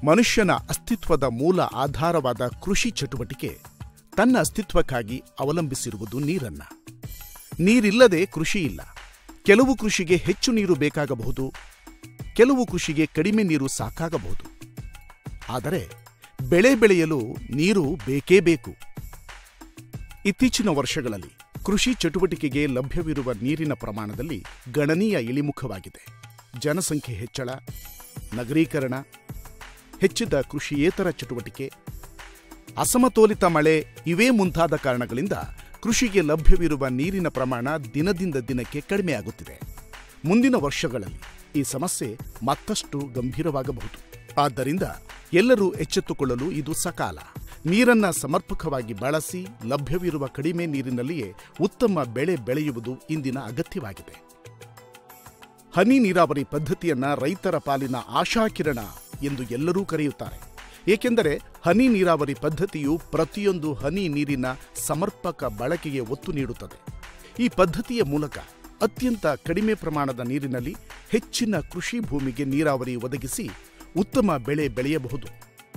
ಮನುಷ್ಯನ ಅಸ್ತಿತ್ವದ ಮೂಲ ಆಧಾರವಾದ ಕೃಷಿ ಚಟುವಟಿಕೆ ತನ್ನ ಅಸ್ತಿತ್ವಕ್ಕಾಗಿ ಅವಲಂಬಿಸಿರುವುದು ನೀರನ್ನ ನೀರಿಲ್ಲದೆ ಕೃಷಿ ಇಲ್ಲ ಕೆಲವು ಕೃಷಿಗೆ ಹೆಚ್ಚು ನೀರು ಬೇಕಾಗಬಹುದು ಕೆಲವು ಕೃಷಿಗೆ ಕಡಿಮೆ ನೀರು ಸಾಕಾಗಬಹುದು ಆದರೆ ಬೆಳೆ ಬೆಳೆಯಲು ನೀರು ಬೇಕೇ ಬೇಕು ಇತ್ತೀಚಿನ ವರ್ಷಗಳಲ್ಲಿ ಕೃಷಿ ಚಟುವಟಿಕೆಗೆ ಲಭ್ಯವಿರುವ ನೀರಿನ ಪ್ರಮಾಣದಲ್ಲಿ ಗಣನೀಯ ಇಳಿಮುಖವಾಗಿದೆ ಜನಸಂಖ್ಯೆ ಹೆಚ್ಚಳ ನಗರೀಕರಣ ಹೆಚ್ಚಿದ ಕೃಷಿಯೇತರ ಚಟುವಟಿಕೆ ಅಸಮತೋಲಿತ ಮಳೆ ಇವೇ ಮುಂತಾದ ಕಾರಣಗಳಿಂದ ಕೃಷಿಗೆ ಲಭ್ಯವಿರುವ ನೀರಿನ ಪ್ರಮಾಣ ದಿನದಿಂದ ದಿನಕ್ಕೆ ಕಡಿಮೆಯಾಗುತ್ತಿದೆ ಮುಂದಿನ ವರ್ಷಗಳಲ್ಲಿ ಈ ಸಮಸ್ಯೆ ಮತ್ತಷ್ಟು ಗಂಭೀರವಾಗಬಹುದು ಆದ್ದರಿಂದ ಎಲ್ಲರೂ ಎಚ್ಚೆತ್ತುಕೊಳ್ಳಲು ಇದು ಸಕಾಲ ನೀರನ್ನ ಸಮರ್ಪಕವಾಗಿ ಬಳಸಿ ಲಭ್ಯವಿರುವ ಕಡಿಮೆ ನೀರಿನಲ್ಲಿಯೇ ಉತ್ತಮ ಬೆಳೆ ಬೆಳೆಯುವುದು ಇಂದಿನ ಅಗತ್ಯವಾಗಿದೆ ಹನಿ ನೀರಾವರಿ ಪದ್ಧತಿಯನ್ನ ರೈತರ ಪಾಲಿನ ಆಶಾಕಿರಣ ಎಂದು ಎಲ್ಲರೂ ಕರೆಯುತ್ತಾರೆ ಏಕೆಂದರೆ ಹನಿ ನೀರಾವರಿ ಪದ್ಧತಿಯು ಪ್ರತಿಯೊಂದು ಹನಿ ನೀರಿನ ಸಮರ್ಪಕ ಬಳಕೆಗೆ ಒತ್ತು ನೀಡುತ್ತದೆ ಈ ಪದ್ಧತಿಯ ಮೂಲಕ ಅತ್ಯಂತ ಕಡಿಮೆ ಪ್ರಮಾಣದ ನೀರಿನಲ್ಲಿ ಹೆಚ್ಚಿನ ಕೃಷಿ ಭೂಮಿಗೆ ನೀರಾವರಿ ಒದಗಿಸಿ ಉತ್ತಮ ಬೆಳೆ ಬೆಳೆಯಬಹುದು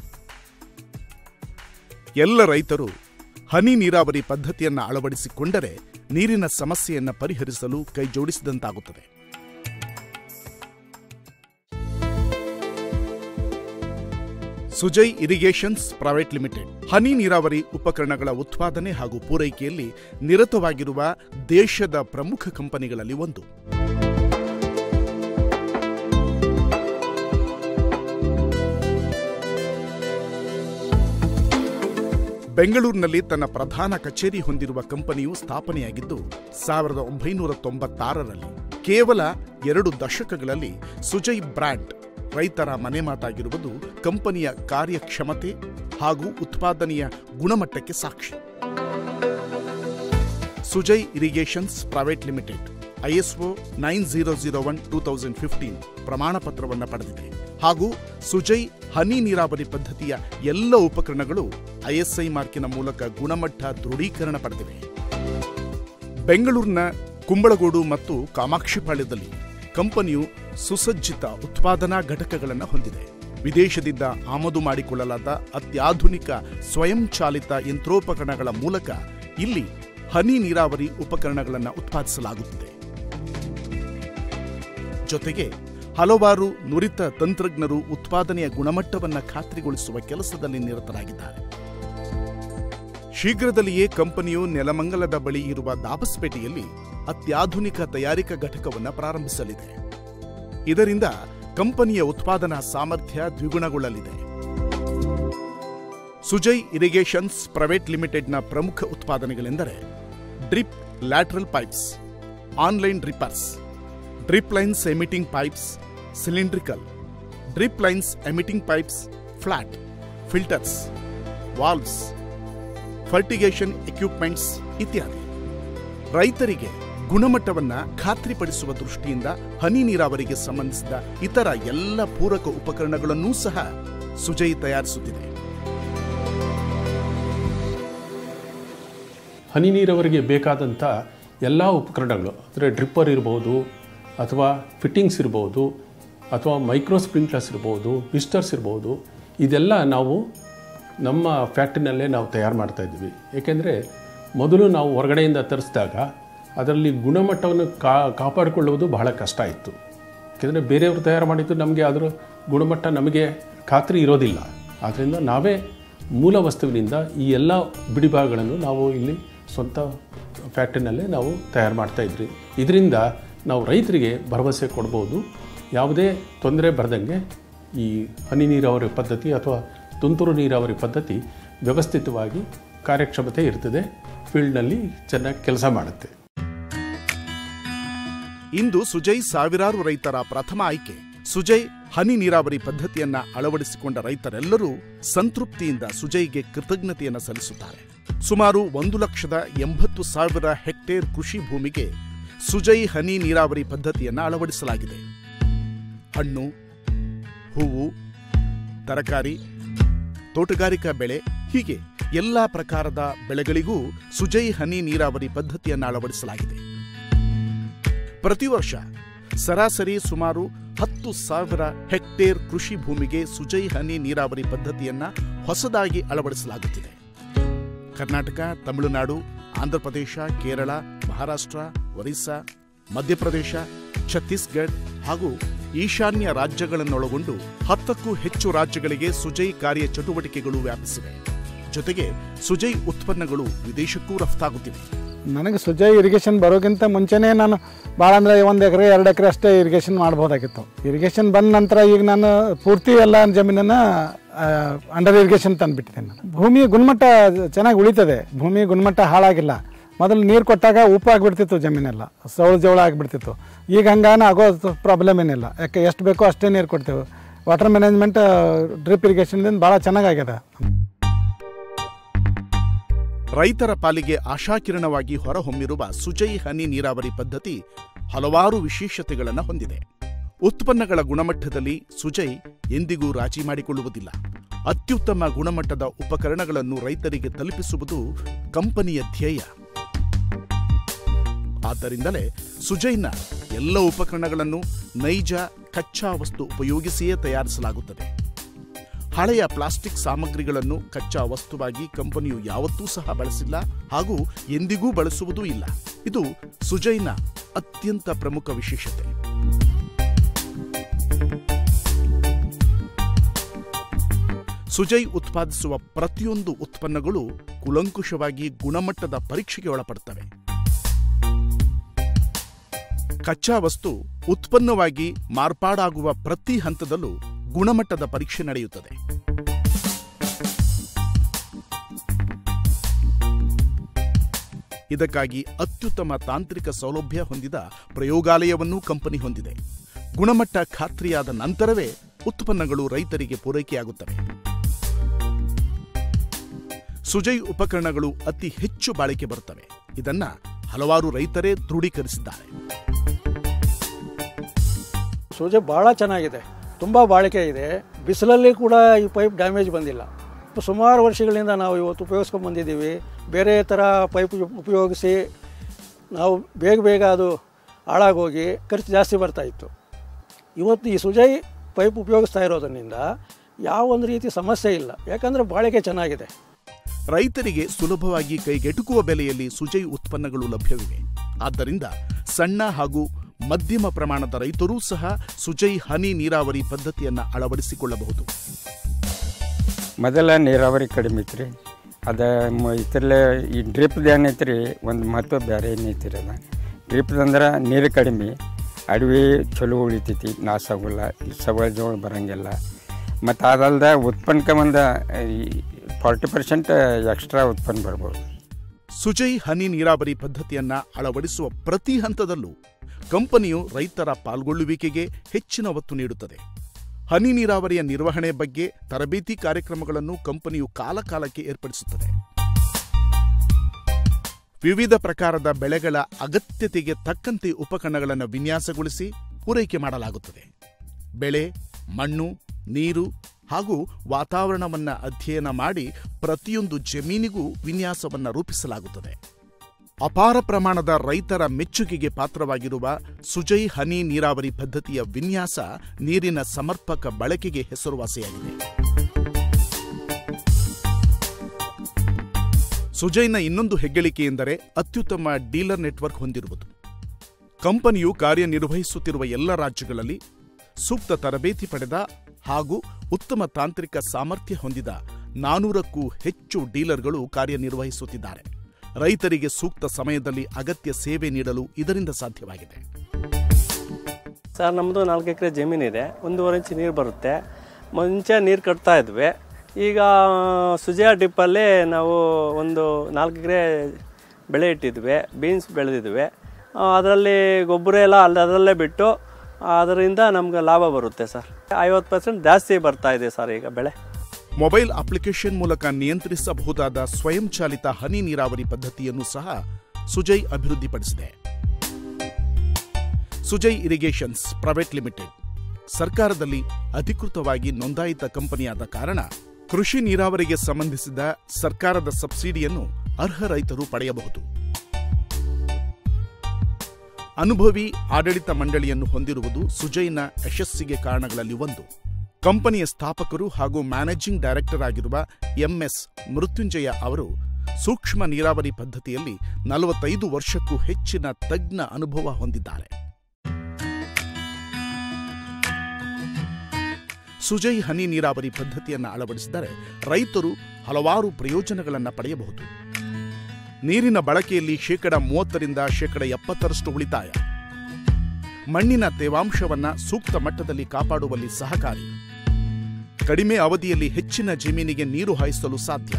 ಎಲ್ಲ ರೈತರು ಹನಿ ನೀರಾವರಿ ಪದ್ಧತಿಯನ್ನು ಅಳವಡಿಸಿಕೊಂಡರೆ ನೀರಿನ ಸಮಸ್ಯೆಯನ್ನು ಪರಿಹರಿಸಲು ಕೈಜೋಡಿಸಿದಂತಾಗುತ್ತದೆ ಸುಜಯ್ ಇರಿಗೇಷನ್ಸ್ ಪ್ರೈವೇಟ್ ಲಿಮಿಟೆಡ್ ಹನಿ ನೀರಾವರಿ ಉಪಕರಣಗಳ ಉತ್ಪಾದನೆ ಹಾಗೂ ಪೂರೈಕೆಯಲ್ಲಿ ನಿರತವಾಗಿರುವ ದೇಶದ ಪ್ರಮುಖ ಕಂಪನಿಗಳಲ್ಲಿ ಒಂದು ಬೆಂಗಳೂರಿನಲ್ಲಿ ತನ್ನ ಪ್ರಧಾನ ಕಚೇರಿ ಹೊಂದಿರುವ ಕಂಪನಿಯು ಸ್ಥಾಪನೆಯಾಗಿದ್ದು ಸಾವಿರದ ಒಂಬೈನೂರ ತೊಂಬತ್ತಾರರಲ್ಲಿ ಕೇವಲ ಎರಡು ದಶಕಗಳಲ್ಲಿ ಸುಜಯ್ ಬ್ರ್ಯಾಂಡ್ ರೈತರ ಮನೆ ಮಾತಾಗಿರುವುದು ಕಂಪನಿಯ ಕಾರ್ಯಕ್ಷಮತೆ ಹಾಗೂ ಉತ್ಪಾದನೆಯ ಗುಣಮಟ್ಟಕ್ಕೆ ಸಾಕ್ಷಿ Sujay irrigations private limited ISO nine zero zero one two thousand fifteen ಪ್ರಮಾಣ ಪತ್ರವನ್ನು ಪಡೆದಿದೆ ಹಾಗೂ ಸುಜಯ್ ಹನಿ ನೀರಾವರಿ ಪದ್ಧತಿಯ ಎಲ್ಲ ಉಪಕರಣಗಳು ಐಎಸ್ಐ ಮಾರ್ಕಿನ ಮೂಲಕ ಗುಣಮಟ್ಟ ದೃಢೀಕರಣ ಪಡೆದಿವೆ ಬೆಂಗಳೂರಿನ ಕುಂಬಳಗೋಡು ಮತ್ತು ಕಾಮಾಕ್ಷಿಪಾಳ್ಯದಲ್ಲಿ ಕಂಪನಿಯು ಸುಸಜ್ಜಿತ ಉತ್ಪಾದನಾ ಘಟಕಗಳನ್ನು ಹೊಂದಿದೆ ವಿದೇಶದಿಂದ ಆಮದು ಮಾಡಿಕೊಳ್ಳಲಾದ ಅತ್ಯಾಧುನಿಕ ಸ್ವಯಂಚಾಲಿತ ಯಂತ್ರೋಪಕರಣಗಳ ಮೂಲಕ ಇಲ್ಲಿ ಹನಿ ನೀರಾವರಿ ಉಪಕರಣಗಳನ್ನು ಉತ್ಪಾದಿಸಲಾಗುತ್ತಿದೆ ಜೊತೆಗೆ ಹಲವಾರು ನುರಿತ ತಂತ್ರಜ್ಞರು ಉತ್ಪಾದನೆಯ ಗುಣಮಟ್ಟವನ್ನು ಖಾತ್ರಿಗೊಳಿಸುವ ಕೆಲಸದಲ್ಲಿ ನಿರತರಾಗಿದ್ದಾರೆ ಶೀಘ್ರದಲ್ಲಿಯೇ ಕಂಪನಿಯು ನೆಲಮಂಗಲದ ಬಳಿ ಇರುವ ದಾಬಸ್ಪೇಟೆಯಲ್ಲಿ ಅತ್ಯಾಧುನಿಕ ತಯಾರಿಕಾ ಘಟಕವನ್ನು ಪ್ರಾರಂಭಿಸಲಿದೆ ಇದರಿಂದ ಕಂಪನಿಯ ಉತ್ಪಾದನಾ ಸಾಮರ್ಥ್ಯ ದ್ವಿಗುಣಗೊಳ್ಳಲಿದೆ ಸುಜಯ್ ಇರಿಗೇಷನ್ಸ್ ಪ್ರೈವೇಟ್ ಲಿಮಿಟೆಡ್ನ ಪ್ರಮುಖ ಉತ್ಪಾದನೆಗಳೆಂದರೆ drip lateral pipes online drippers drip lines emitting pipes cylindrical drip lines emitting pipes flat filters valves fertigation equipments ಇತ್ಯಾದಿ ರೈತರಿಗೆ ಗುಣಮಟ್ಟವನ್ನ ಖಾತ್ರಿಪಡಿಸುವ ದೃಷ್ಟಿಯಿಂದ ಹನಿ ನೀರಾವರಿಗೆ ಸಂಬಂಧಿಸಿದ ಇತರ ಎಲ್ಲ ಪೂರಕ ಉಪಕರಣಗಳನ್ನೂ ಸಹ ಸುಜಯ್ ತಯಾರಿಸುತ್ತಿದೆ ಹನಿ ನೀರಾವರಿಗೆ ಬೇಕಾದಂಥ ಎಲ್ಲ ಉಪಕರಣಗಳು ಅಂದರೆ ಡ್ರಿಪ್ಪರ್ ಇರ್ಬೋದು ಅಥವಾ ಫಿಟ್ಟಿಂಗ್ಸ್ ಇರ್ಬೋದು ಅಥವಾ ಮೈಕ್ರೋ ಸ್ಪ್ರಿಂಕ್ಲರ್ಸ್ ಇರ್ಬೋದು ಮಿಸ್ಟರ್ಸ್ ಇರ್ಬೋದು ಇದೆಲ್ಲ ನಾವು ನಮ್ಮ ಫ್ಯಾಕ್ಟ್ರಿನಲ್ಲೇ ನಾವು ತಯಾರು ಮಾಡ್ತಾ ಇದ್ವಿ ಏಕೆಂದರೆ ಮೊದಲು ನಾವು ಹೊರಗಡೆಯಿಂದ ತರಿಸಿದಾಗ ಅದರಲ್ಲಿ ಗುಣಮಟ್ಟವನ್ನು ಕಾ ಕಾಪಾಡಿಕೊಳ್ಳುವುದು ಬಹಳ ಕಷ್ಟ ಇತ್ತು ಯಾಕೆಂದರೆ ಬೇರೆಯವರು ತಯಾರು ಮಾಡಿದ್ದು ನಮಗೆ ಅದರ ಗುಣಮಟ್ಟ ನಮಗೆ ಖಾತ್ರಿ ಇರೋದಿಲ್ಲ ಆದ್ದರಿಂದ ನಾವೇ ಮೂಲ ವಸ್ತುವಿನಿಂದ ಈ ಎಲ್ಲ ಬಿಡಿಭಾಗಗಳನ್ನು ನಾವು ಇಲ್ಲಿ ಸ್ವಂತ ಫ್ಯಾಕ್ಟ್ರಿನಲ್ಲೇ ನಾವು ತಯಾರು ಮಾಡ್ತಾ ಇದ್ವಿ ಇದರಿಂದ ನಾವು ರೈತರಿಗೆ ಭರವಸೆ ಕೊಡ್ಬೋದು ಯಾವುದೇ ತೊಂದರೆ ಬರದಂಗೆ ಈ ಹನಿ ನೀರಾವರಿ ಪದ್ಧತಿ ಅಥವಾ ತುಂತುರು ನೀರಾವರಿ ಪದ್ಧತಿ ವ್ಯವಸ್ಥಿತವಾಗಿ ಕಾರ್ಯಕ್ಷಮತೆ ಇರ್ತದೆ ಫೀಲ್ಡ್ನಲ್ಲಿ ಚೆನ್ನಾಗಿ ಕೆಲಸ ಮಾಡುತ್ತೆ ಇಂದು ಸುಜಯ್ ಸಾವಿರಾರು ರೈತರ ಪ್ರಥಮ ಆಯ್ಕೆ ಸುಜಯ್ ಹನಿ ನೀರಾವರಿ ಪದ್ಧತಿಯನ್ನ ಅಳವಡಿಸಿಕೊಂಡ ರೈತರೆಲ್ಲರೂ ಸಂತೃಪ್ತಿಯಿಂದ ಸುಜಯ್ಗೆ ಕೃತಜ್ಞತೆಯನ್ನು ಸಲ್ಲಿಸುತ್ತಾರೆ ಸುಮಾರು ಒಂದು ಲಕ್ಷದ ಎಂಬತ್ತು ಸಾವಿರ ಹೆಕ್ಟೇರ್ ಕೃಷಿ ಭೂಮಿಗೆ ಸುಜಯ್ ಹನಿ ನೀರಾವರಿ ಪದ್ಧತಿಯನ್ನ ಅಳವಡಿಸಲಾಗಿದೆ ಹಣ್ಣು ಹೂವು ತರಕಾರಿ ತೋಟಗಾರಿಕಾ ಬೆಳೆ ಹೀಗೆ ಎಲ್ಲಾ ಪ್ರಕಾರದ ಬೆಳೆಗಳಿಗೂ ಸುಜಯ್ ಹನಿ ನೀರಾವರಿ ಪದ್ಧತಿಯನ್ನು ಅಳವಡಿಸಲಾಗಿದೆ ಪ್ರತಿ ವರ್ಷ ಸರಾಸರಿ ಸುಮಾರು ಹತ್ತು ಸಾವಿರ ಹೆಕ್ಟೇರ್ ಕೃಷಿ ಭೂಮಿಗೆ ಸುಜೈ ಹನಿ ನೀರಾವರಿ ಪದ್ಧತಿಯನ್ನ ಹೊಸದಾಗಿ ಅಳವಡಿಸಲಾಗುತ್ತಿದೆ ಕರ್ನಾಟಕ ತಮಿಳುನಾಡು ಆಂಧ್ರಪ್ರದೇಶ ಕೇರಳ ಮಹಾರಾಷ್ಟ್ರ ಒರಿಸ್ಸಾ ಮಧ್ಯಪ್ರದೇಶ ಛತ್ತೀಸ್ಗಢ ಹಾಗೂ ಈಶಾನ್ಯ ರಾಜ್ಯಗಳನ್ನೊಳಗೊಂಡು ಹತ್ತಕ್ಕೂ ಹೆಚ್ಚು ರಾಜ್ಯಗಳಿಗೆ ಸುಜೈ ಕಾರ್ಯ ಚಟುವಟಿಕೆಗಳು ವ್ಯಾಪಿಸಿವೆ ಜೊತೆಗೆ ಸುಜೈ ಉತ್ಪನ್ನಗಳು ವಿದೇಶಕ್ಕೂ ರಫ್ತಾಗುತ್ತಿವೆ ನನಗೆ ಸುಜಯ್ ಇರಿಗೇಷನ್ ಬರೋಕ್ಕಿಂತ ಮುಂಚೆನೇ ನಾನು ಭಾಳ ಅಂದರೆ ಒಂದು ಎಕರೆ ಎರಡು ಎಕರೆ ಅಷ್ಟೇ ಇರಿಗೇಷನ್ ಮಾಡ್ಬೋದಾಗಿತ್ತು ಇರಿಗೇಷನ್ ಬಂದ ನಂತರ ಈಗ ನಾನು ಪೂರ್ತಿ ಎಲ್ಲ ಜಮೀನನ್ನು ಅಂಡರ್ ಇರಿಗೇಷನ್ ತಂದುಬಿಟ್ಟಿದ್ದೇನೆ ನಾನು ಭೂಮಿಯ ಗುಣಮಟ್ಟ ಚೆನ್ನಾಗಿ ಉಳಿತದೆ ಭೂಮಿಯ ಗುಣಮಟ್ಟ ಹಾಳಾಗಿಲ್ಲ ಮೊದಲು ನೀರು ಕೊಟ್ಟಾಗ ಉಪ್ಪು ಆಗಿಬಿಡ್ತಿತ್ತು ಜಮೀನೆಲ್ಲ ಸೌಳು ಜವಳ ಆಗಿಬಿಡ್ತಿತ್ತು ಈಗ ಹಂಗಾನ ಆಗೋ ಪ್ರಾಬ್ಲಮ್ ಏನಿಲ್ಲ ಯಾಕೆ ಎಷ್ಟು ಬೇಕೋ ಅಷ್ಟೇ ನೀರು ಕೊಡ್ತೇವೆ ವಾಟರ್ ಮ್ಯಾನೇಜ್ಮೆಂಟ್ ಡ್ರಿಪ್ ಇರಿಗೇಷನ್ದಿಂದ ಭಾಳ ಚೆನ್ನಾಗಾಗ್ಯದ ರೈತರ ಪಾಲಿಗೆ ಆಶಾಕಿರಣವಾಗಿ ಹೊರಹೊಮ್ಮಿರುವ ಸುಜೈ ಹನಿ ನೀರಾವರಿ ಪದ್ಧತಿ ಹಲವಾರು ವಿಶೇಷತೆಗಳನ್ನು ಹೊಂದಿದೆ ಉತ್ಪನ್ನಗಳ ಗುಣಮಟ್ಟದಲ್ಲಿ ಸುಜೈ ಎಂದಿಗೂ ರಾಜಿ ಮಾಡಿಕೊಳ್ಳುವುದಿಲ್ಲ ಅತ್ಯುತ್ತಮ ಗುಣಮಟ್ಟದ ಉಪಕರಣಗಳನ್ನು ರೈತರಿಗೆ ತಲುಪಿಸುವುದು ಕಂಪನಿಯ ಧ್ಯೇಯ ಆದ್ದರಿಂದಲೇ ಸುಜೈನ ಎಲ್ಲ ಉಪಕರಣಗಳನ್ನು ನೈಜ ಕಚ್ಚಾ ವಸ್ತು ಉಪಯೋಗಿಸಿಯೇ ತಯಾರಿಸಲಾಗುತ್ತದೆ ಹಳೆಯ ಪ್ಲಾಸ್ಟಿಕ್ ಸಾಮಗ್ರಿಗಳನ್ನು ಕಚ್ಚಾ ವಸ್ತುವಾಗಿ ಕಂಪನಿಯು ಯಾವತ್ತೂ ಸಹ ಬಳಸಿಲ್ಲ ಹಾಗೂ ಎಂದಿಗೂ ಬಳಸುವುದೂ ಇಲ್ಲ ಇದು ಸುಜೈನ ಅತ್ಯಂತ ಪ್ರಮುಖ ವಿಶೇಷತೆ ಸುಜೈ ಉತ್ಪಾದಿಸುವ ಪ್ರತಿಯೊಂದು ಉತ್ಪನ್ನಗಳು ಕುಲಂಕುಷವಾಗಿ ಗುಣಮಟ್ಟದ ಪರೀಕ್ಷೆಗೆ ಒಳಪಡುತ್ತವೆ ಕಚ್ಚಾ ವಸ್ತು ಉತ್ಪನ್ನವಾಗಿ ಮಾರ್ಪಾಡಾಗುವ ಪ್ರತಿ ಹಂತದಲ್ಲೂ ಗುಣಮಟ್ಟದ ಪರೀಕ್ಷೆ ನಡೆಯುತ್ತದೆ ಇದಕ್ಕಾಗಿ ಅತ್ಯುತ್ತಮ ತಾಂತ್ರಿಕ ಸೌಲಭ್ಯ ಹೊಂದಿದ ಪ್ರಯೋಗಾಲಯವನ್ನೂ ಕಂಪನಿ ಹೊಂದಿದೆ ಗುಣಮಟ್ಟ ಖಾತ್ರಿಯಾದ ನಂತರವೇ ಉತ್ಪನ್ನಗಳು ರೈತರಿಗೆ ಪೂರೈಕೆಯಾಗುತ್ತವೆ ಸುಜೈ ಉಪಕರಣಗಳು ಅತಿ ಹೆಚ್ಚು ಬಾಳಿಕೆ ಬರುತ್ತವೆ ಇದನ್ನ ಹಲವಾರು ರೈತರೇ ದೃಢೀಕರಿಸಿದ್ದಾರೆ ಸೂಜೆ ಭಾಳ ಚೆನ್ನಾಗಿದೆ ತುಂಬ ಬಾಳಿಕೆ ಇದೆ ಬಿಸಿಲಲ್ಲಿ ಕೂಡ ಈ ಪೈಪ್ ಡ್ಯಾಮೇಜ್ ಬಂದಿಲ್ಲ ಸುಮಾರು ವರ್ಷಗಳಿಂದ ನಾವು ಇವತ್ತು ಉಪಯೋಗಿಸ್ಕೊಂಡು ಬಂದಿದ್ದೀವಿ ಬೇರೆ ಥರ ಪೈಪ್ ಉಪಯೋಗಿಸಿ ನಾವು ಬೇಗ ಬೇಗ ಅದು ಹಾಳಾಗೋಗಿ ಖರ್ಚು ಜಾಸ್ತಿ ಬರ್ತಾ ಇತ್ತು ಇವತ್ತು ಈ ಸುಜೈ ಪೈಪ್ ಉಪಯೋಗಿಸ್ತಾ ಇರೋದರಿಂದ ಯಾವ ಒಂದು ರೀತಿ ಸಮಸ್ಯೆ ಇಲ್ಲ ಯಾಕಂದರೆ ಬಾಳಿಕೆ ಚೆನ್ನಾಗಿದೆ ರೈತರಿಗೆ ಸುಲಭವಾಗಿ ಕೈಗೆಟುಕುವ ಬೆಲೆಯಲ್ಲಿ ಸುಜೈ ಉತ್ಪನ್ನಗಳು ಲಭ್ಯವಿವೆ ಆದ್ದರಿಂದ ಸಣ್ಣ ಹಾಗೂ ಮಧ್ಯಮ ಪ್ರಮಾಣದ ರೈತರೂ ಸಹ ಸುಜೈ ಹನಿ ನೀರಾವರಿ ಪದ್ಧತಿಯನ್ನ ಅಳವಡಿಸಿಕೊಳ್ಳಬಹುದು ಮೊದಲ ನೀರಾವರಿ ಕಡಿಮೆ ಐತ್ರಿ ಅದ ಇತರಲೆ ಈ ಡ್ರಿಪ್ದು ಏನೈತೆ ರೀ ಒಂದು ಮಹತ್ವ ಬೇರೆ ಏನೈತಿ ರೀ ಅದ ಡ್ರಿಪ್ದಂದ್ರೆ ನೀರು ಕಡಿಮೆ ಅಡವಿ ಚಲೋ ಉಳಿತೈತಿ ನಾಶ ಆಗೋಲ್ಲ ಸವಳ ಜೋಳ ಬರಂಗಿಲ್ಲ ಮತ್ತು ಅದಲ್ದ ಉತ್ಪನ್ನಕ್ಕೆ ಒಂದು ಫಾರ್ಟಿ ಪರ್ಸೆಂಟ್ ಎಕ್ಸ್ಟ್ರಾ ಉತ್ಪನ್ನ ಬರ್ಬೋದು ಸುಜೈ ಹನಿ ನೀರಾವರಿ ಪದ್ಧತಿಯನ್ನ ಅಳವಡಿಸುವ ಪ್ರತಿ ಹಂತದಲ್ಲೂ ಕಂಪನಿಯು ರೈತರ ಪಾಲ್ಗೊಳ್ಳುವಿಕೆಗೆ ಹೆಚ್ಚಿನ ಒತ್ತು ನೀಡುತ್ತದೆ ಹನಿ ನೀರಾವರಿಯ ನಿರ್ವಹಣೆ ಬಗ್ಗೆ ತರಬೇತಿ ಕಾರ್ಯಕ್ರಮಗಳನ್ನು ಕಂಪನಿಯು ಕಾಲಕಾಲಕ್ಕೆ ಏರ್ಪಡಿಸುತ್ತದೆ ವಿವಿಧ ಪ್ರಕಾರದ ಬೆಳೆಗಳ ಅಗತ್ಯತೆಗೆ ತಕ್ಕಂತೆ ಉಪಕರಣಗಳನ್ನು ವಿನ್ಯಾಸಗೊಳಿಸಿ ಪೂರೈಕೆ ಮಾಡಲಾಗುತ್ತದೆ ಬೆಳೆ ಮಣ್ಣು ನೀರು ಹಾಗೂ ವಾತಾವರಣವನ್ನ ಅಧ್ಯಯನ ಮಾಡಿ ಪ್ರತಿಯೊಂದು ಜಮೀನಿಗೂ ವಿನ್ಯಾಸವನ್ನ ರೂಪಿಸಲಾಗುತ್ತದೆ ಅಪಾರ ಪ್ರಮಾಣದ ರೈತರ ಮೆಚ್ಚುಗೆಗೆ ಪಾತ್ರವಾಗಿರುವ ಸುಜೈ ಹನಿ ನೀರಾವರಿ ಪದ್ಧತಿಯ ವಿನ್ಯಾಸ ನೀರಿನ ಸಮರ್ಪಕ ಬಳಕೆಗೆ ಹೆಸರುವಾಸಿಯಾಗಿದೆ ಸುಜೈನ ಇನ್ನೊಂದು ಹೆಗ್ಗಳಿಕೆ ಎಂದರೆ ಅತ್ಯುತ್ತಮ ಡೀಲರ್ ನೆಟ್ವರ್ಕ್ ಹೊಂದಿರುವುದು ಕಂಪನಿಯು ಕಾರ್ಯನಿರ್ವಹಿಸುತ್ತಿರುವ ಎಲ್ಲ ರಾಜ್ಯಗಳಲ್ಲಿ ಸೂಕ್ತ ತರಬೇತಿ ಪಡೆದ ಹಾಗೂ ಉತ್ತಮ ತಾಂತ್ರಿಕ ಸಾಮರ್ಥ್ಯ ಹೊಂದಿದ ನಾನೂರಕ್ಕೂ ಹೆಚ್ಚು ಡೀಲರ್ಗಳು ಕಾರ್ಯನಿರ್ವಹಿಸುತ್ತಿದ್ದಾರೆ ರೈತರಿಗೆ ಸೂಕ್ತ ಸಮಯದಲ್ಲಿ ಅಗತ್ಯ ಸೇವೆ ನೀಡಲು ಇದರಿಂದ ಸಾಧ್ಯವಾಗಿದೆ ಸರ್ ನಮ್ಮದು ನಾಲ್ಕು ಎಕರೆ ಜಮೀನಿದೆ ಒಂದೂವರೆ ಇಂಚು ನೀರು ಬರುತ್ತೆ ಮುಂಚೆ ನೀರು ಕಟ್ತಾ ಇದ್ವಿ ಈಗ ಸುಜಯ ಡಿಪ್ಪಲ್ಲಿ ನಾವು ಒಂದು ನಾಲ್ಕು ಎಕರೆ ಬೆಳೆ ಇಟ್ಟಿದ್ವಿ ಬೀನ್ಸ್ ಬೆಳೆದಿದ್ವಿ ಅದರಲ್ಲಿ ಗೊಬ್ಬರ ಎಲ್ಲ ಅಲ್ಲಿ ಅದರಲ್ಲೇ ಬಿಟ್ಟು ಅದರಿಂದ ನಮ್ಗೆ ಲಾಭ ಬರುತ್ತೆ ಸರ್ ಐವತ್ತು ಪರ್ಸೆಂಟ್ ಜಾಸ್ತಿ ಬರ್ತಾ ಇದೆ ಸರ್ ಈಗ ಬೆಳೆ ಮೊಬೈಲ್ ಅಪ್ಲಿಕೇಶನ್ ಮೂಲಕ ನಿಯಂತ್ರಿಸಬಹುದಾದ ಸ್ವಯಂಚಾಲಿತ ಹನಿ ನೀರಾವರಿ ಪದ್ಧತಿಯನ್ನು ಸಹ ಸುಜೈ ಅಭಿವೃದ್ಧಿಪಡಿಸಿದೆ ಸುಜೈ ಇರಿಗೇಷನ್ಸ್ ಪ್ರೈವೇಟ್ ಲಿಮಿಟೆಡ್ ಸರ್ಕಾರದಲ್ಲಿ ಅಧಿಕೃತವಾಗಿ ನೋಂದಾಯಿತ ಕಂಪನಿಯಾದ ಕಾರಣ ಕೃಷಿ ನೀರಾವರಿಗೆ ಸಂಬಂಧಿಸಿದ ಸರ್ಕಾರದ ಸಬ್ಸಿಡಿಯನ್ನು ಅರ್ಹ ರೈತರು ಪಡೆಯಬಹುದು ಅನುಭವಿ ಆಡಳಿತ ಮಂಡಳಿಯನ್ನು ಹೊಂದಿರುವುದು ಸುಜಯ್ನ ಯಶಸ್ಸಿಗೆ ಕಾರಣಗಳಲ್ಲಿ ಒಂದು ಕಂಪನಿಯ ಸ್ಥಾಪಕರು ಹಾಗೂ ಮ್ಯಾನೇಜಿಂಗ್ ಡೈರೆಕ್ಟರ್ ಆಗಿರುವ ಎಂಎಸ್ ಮೃತ್ಯುಂಜಯ ಅವರು ಸೂಕ್ಷ್ಮ ನೀರಾವರಿ ಪದ್ಧತಿಯಲ್ಲಿ ನಲವತ್ತೈದು ವರ್ಷಕ್ಕೂ ಹೆಚ್ಚಿನ ತಜ್ಞ ಅನುಭವ ಹೊಂದಿದ್ದಾರೆ ಸುಜಯ್ ಹನಿ ನೀರಾವರಿ ಪದ್ಧತಿಯನ್ನು ಅಳವಡಿಸಿದರೆ ರೈತರು ಹಲವಾರು ಪ್ರಯೋಜನಗಳನ್ನು ಪಡೆಯಬಹುದು ನೀರಿನ ಬಳಕೆಯಲ್ಲಿ ಶೇಕಡ ಮೂವತ್ತರಿಂದ ಶೇಕಡ ಎಪ್ಪತ್ತರಷ್ಟು ಉಳಿತಾಯ ಮಣ್ಣಿನ ತೇವಾಂಶವನ್ನ ಸೂಕ್ತ ಮಟ್ಟದಲ್ಲಿ ಕಾಪಾಡುವಲ್ಲಿ ಸಹಕಾರಿ ಕಡಿಮೆ ಅವಧಿಯಲ್ಲಿ ಹೆಚ್ಚಿನ ಜಮೀನಿಗೆ ನೀರು ಹಾಯಿಸಲು ಸಾಧ್ಯ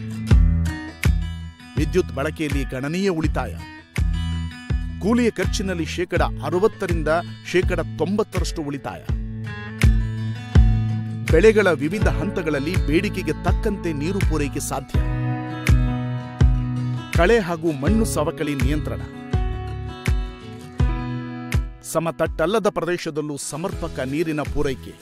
ವಿದ್ಯುತ್ ಬಳಕೆಯಲ್ಲಿ ಗಣನೀಯ ಉಳಿತಾಯ ಕೂಲಿಯ ಖರ್ಚಿನಲ್ಲಿ ಶೇಕಡ ಅರವತ್ತರಿಂದ ಶೇಕಡ ತೊಂಬತ್ತರಷ್ಟು ಉಳಿತಾಯ ಬೆಳೆಗಳ ವಿವಿಧ ಹಂತಗಳಲ್ಲಿ ಬೇಡಿಕೆಗೆ ತಕ್ಕಂತೆ ನೀರು ಪೂರೈಕೆ ಸಾಧ್ಯ ಕಳೆ ಹಾಗೂ ಮಣ್ಣು ಸವಕಳಿ ನಿಯಂತ್ರಣ ಸಮತಟ್ಟಲ್ಲದ ಪ್ರದೇಶದಲ್ಲೂ ಸಮರ್ಪಕ ನೀರಿನ ಪೂರೈಕೆ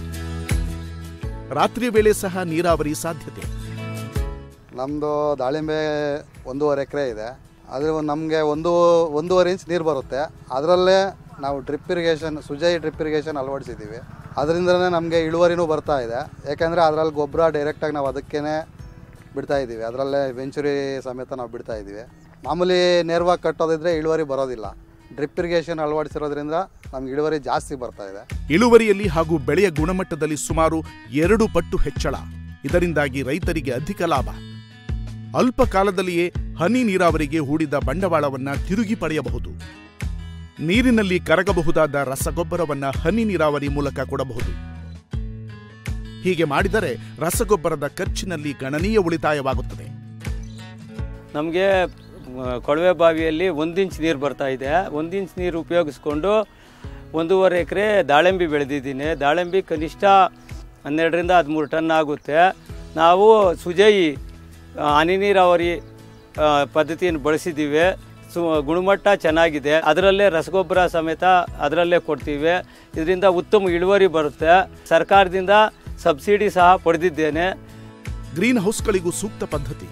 ರಾತ್ರಿ ವೇಳೆ ಸಹ ನೀರಾವರಿ ಸಾಧ್ಯತೆ ನಮ್ಮದು ದಾಳಿಂಬೆ ಒಂದೂವರೆ ಎಕರೆ ಇದೆ ಆದರೆ ನಮಗೆ ಒಂದು ಒಂದೂವರೆ ಇಂಚ್ ನೀರು ಬರುತ್ತೆ ಅದರಲ್ಲೇ ನಾವು drip irrigation Sujay drip irrigation ಅಳವಡಿಸಿದ್ದೀವಿ ಅದರಿಂದಲೇ ನಮಗೆ ಇಳುವರಿನೂ ಬರ್ತಾ ಇದೆ ಯಾಕೆಂದರೆ ಅದರಲ್ಲಿ ಗೊಬ್ಬರ ಡೈರೆಕ್ಟಾಗಿ ನಾವು ಅದಕ್ಕೇ ಬಿಡ್ತಾ ಇದ್ದೀವಿ ಅದರಲ್ಲೇ ವೆಂಚುರಿ ಸಮೇತ ನಾವು ಬಿಡ್ತಾ ಇದ್ದೀವಿ ಮಾಮೂಲಿ ನೇರವಾಗಿ ಕಟ್ಟೋದಿದ್ರೆ ಇಳುವರಿ ಬರೋದಿಲ್ಲ ಡ್ರಿಪ್ ಇರಿಗೇಷನ್ ಅಳವಡಿಸಿರೋದ್ರಿಂದ ನಮ್ಗೆ ಇಳುವರಿ ಜಾಸ್ತಿ ಬರ್ತಾ ಇದೆ ಇಳುವರಿಯಲ್ಲಿ ಹಾಗೂ ಬೆಳೆಯ ಗುಣಮಟ್ಟದಲ್ಲಿ ಸುಮಾರು ಎರಡು ಪಟ್ಟು ಹೆಚ್ಚಳ ಇದರಿಂದಾಗಿ ರೈತರಿಗೆ ಅಧಿಕ ಲಾಭ ಅಲ್ಪ ಕಾಲದಲ್ಲಿಯೇ ಹನಿ ನೀರಾವರಿಗೆ ಹೂಡಿದ ಬಂಡವಾಳವನ್ನ ತಿರುಗಿ ಪಡೆಯಬಹುದು ನೀರಿನಲ್ಲಿ ಕರಗಬಹುದಾದ ರಸಗೊಬ್ಬರವನ್ನ ಹನಿ ನೀರಾವರಿ ಮೂಲಕ ಕೊಡಬಹುದು ಹೀಗೆ ಮಾಡಿದರೆ ರಸಗೊಬ್ಬರದ ಖರ್ಚಿನಲ್ಲಿ ಗಣನೀಯ ಉಳಿತಾಯವಾಗುತ್ತದೆ ನಮಗೆ ಕೊಳವೆ ಬಾವಿಯಲ್ಲಿ ಒಂದು ಇಂಚ್ ನೀರು ಬರ್ತಾ ಇದೆ ಒಂದು ಇಂಚ್ ನೀರು ಉಪಯೋಗಿಸ್ಕೊಂಡು ಒಂದೂವರೆ ಎಕರೆ ದಾಳಿಂಬೆ ಬೆಳೆದಿದ್ದೀನಿ ದಾಳಿಂಬೆ ಕನಿಷ್ಠ ಹನ್ನೆರಡರಿಂದ ಹದಿಮೂರು ಟನ್ ಆಗುತ್ತೆ ನಾವು ಸುಜಯಿ ಆ, ಹನಿ ನೀರಾವರಿ ಆ, ಪದ್ಧತಿಯನ್ನು ಬಳಸಿದ್ದೀವಿ ಸು ಗುಣಮಟ್ಟ ಚೆನ್ನಾಗಿದೆ ಅದರಲ್ಲೇ ರಸಗೊಬ್ಬರ ಸಮೇತ ಅದರಲ್ಲೇ ಕೊಡ್ತೀವಿ ಇದರಿಂದ ಉತ್ತಮ ಇಳುವರಿ ಬರುತ್ತೆ ಸರ್ಕಾರದಿಂದ ಸಬ್ಸಿಡಿ ಸಹ ಪಡೆದಿದ್ದೇನೆ ಗ್ರೀನ್ ಹೌಸ್ಗಳಿಗೂ ಸೂಕ್ತ ಪದ್ಧತಿ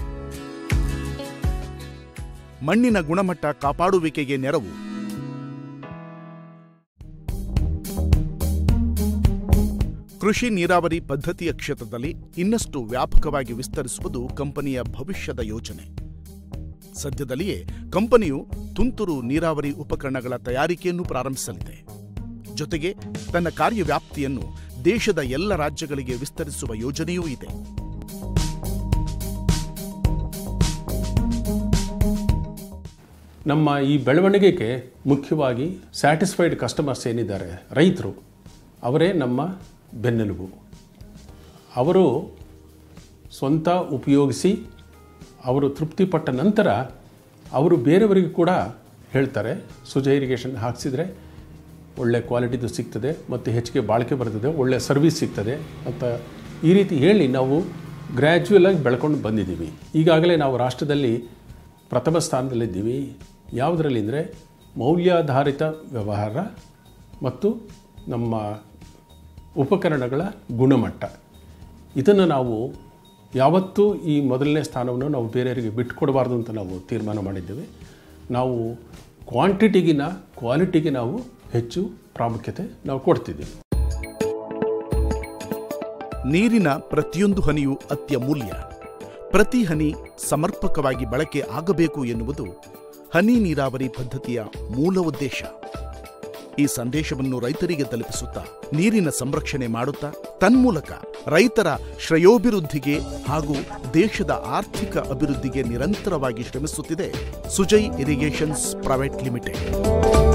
ಮಣ್ಣಿನ ಗುಣಮಟ್ಟ ಕಾಪಾಡುವಿಕೆಗೆ ನೆರವು ಕೃಷಿ ನೀರಾವರಿ ಪದ್ಧತಿಯ ಕ್ಷೇತ್ರದಲ್ಲಿ ಇನ್ನಷ್ಟು ವ್ಯಾಪಕವಾಗಿ ವಿಸ್ತರಿಸುವುದು ಕಂಪನಿಯ ಭವಿಷ್ಯದ ಯೋಜನೆ ಸದ್ಯದಲ್ಲಿಯೇ ಕಂಪನಿಯು ತುಂತುರು ನೀರಾವರಿ ಉಪಕರಣಗಳ ತಯಾರಿಕೆಯನ್ನು ಪ್ರಾರಂಭಿಸಲಿದೆ ಜೊತೆಗೆ ತನ್ನ ಕಾರ್ಯವ್ಯಾಪ್ತಿಯನ್ನು ದೇಶದ ಎಲ್ಲ ರಾಜ್ಯಗಳಿಗೆ ವಿಸ್ತರಿಸುವ ಯೋಜನೆಯೂ ಇದೆ ನಮ್ಮ ಈ ಬೆಳವಣಿಗೆಗೆ ಮುಖ್ಯವಾಗಿ ಸ್ಯಾಟಿಸ್ಫೈಡ್ ಕಸ್ಟಮರ್ಸ್ ಏನಿದ್ದಾರೆ ರೈತರು ಅವರೇ ನಮ್ಮ ಬೆನ್ನೆಲುಬು ಅವರು ಸ್ವಂತ ಉಪಯೋಗಿಸಿ ಅವರು ತೃಪ್ತಿಪಟ್ಟ ನಂತರ ಅವರು ಬೇರೆಯವರಿಗೆ ಕೂಡ ಹೇಳ್ತಾರೆ ಸುಜ ಇರಿಗೇಷನ್ ಹಾಕ್ಸಿದ್ರೆ ಒಳ್ಳೆ ಕ್ವಾಲಿಟಿದು ಸಿಗ್ತದೆ ಮತ್ತು ಹೆಚ್ಚಿಗೆ ಬಾಳಿಕೆ ಬರ್ತದೆ ಒಳ್ಳೆ ಸರ್ವಿಸ್ ಸಿಗ್ತದೆ ಅಂತ ಈ ರೀತಿ ಹೇಳಿ ನಾವು ಗ್ರ್ಯಾಜುಯಲ್ ಆಗಿ ಬೆಳ್ಕೊಂಡು ಬಂದಿದ್ದೀವಿ ಈಗಾಗಲೇ ನಾವು ರಾಷ್ಟ್ರದಲ್ಲಿ ಪ್ರಥಮ ಸ್ಥಾನದಲ್ಲಿದ್ದೀವಿ ಯಾವುದರಲ್ಲಿ ಅಂದರೆ ಮೌಲ್ಯಾಧಾರಿತ ವ್ಯವಹಾರ ಮತ್ತು ನಮ್ಮ ಉಪಕರಣಗಳ ಗುಣಮಟ್ಟ ಇದನ್ನು ನಾವು ಯಾವತ್ತೂ ಈ ಮೊದಲನೇ ಸ್ಥಾನವನ್ನು ನಾವು ಬೇರೆಯವರಿಗೆ ಬಿಟ್ಟುಕೊಡಬಾರ್ದು ಅಂತ ನಾವು ತೀರ್ಮಾನ ಮಾಡಿದ್ದೇವೆ ನಾವು ಕ್ವಾಂಟಿಟಿಗಿನ ಕ್ವಾಲಿಟಿಗೆ ನಾವು ಹೆಚ್ಚು ಪ್ರಾಮುಖ್ಯತೆ ನಾವು ಕೊಡ್ತಿದ್ದೀವಿ ನೀರಿನ ಪ್ರತಿಯೊಂದು ಹನಿಯೂ ಅತ್ಯಮೂಲ್ಯ ಪ್ರತಿ ಹನಿ ಸಮರ್ಪಕವಾಗಿ ಬಳಕೆ ಆಗಬೇಕು ಎನ್ನುವುದು ಹನಿ ನೀರಾವರಿ ಪದ್ಧತಿಯ ಮೂಲ ಉದ್ದೇಶ ಈ ಸಂದೇಶವನ್ನು ರೈತರಿಗೆ ತಲುಪಿಸುತ್ತಾ ನೀರಿನ ಸಂರಕ್ಷಣೆ ಮಾಡುತ್ತಾ ತನ್ಮೂಲಕ ರೈತರ ಶ್ರೇಯೋಭಿವೃದ್ಧಿಗೆ ಹಾಗೂ ದೇಶದ ಆರ್ಥಿಕ ಅಭಿವೃದ್ಧಿಗೆ ನಿರಂತರವಾಗಿ ಶ್ರಮಿಸುತ್ತಿದೆ ಸುಜಯ್ ಇರಿಗೇಷನ್ಸ್ ಪ್ರೈವೇಟ್ ಲಿಮಿಟೆಡ್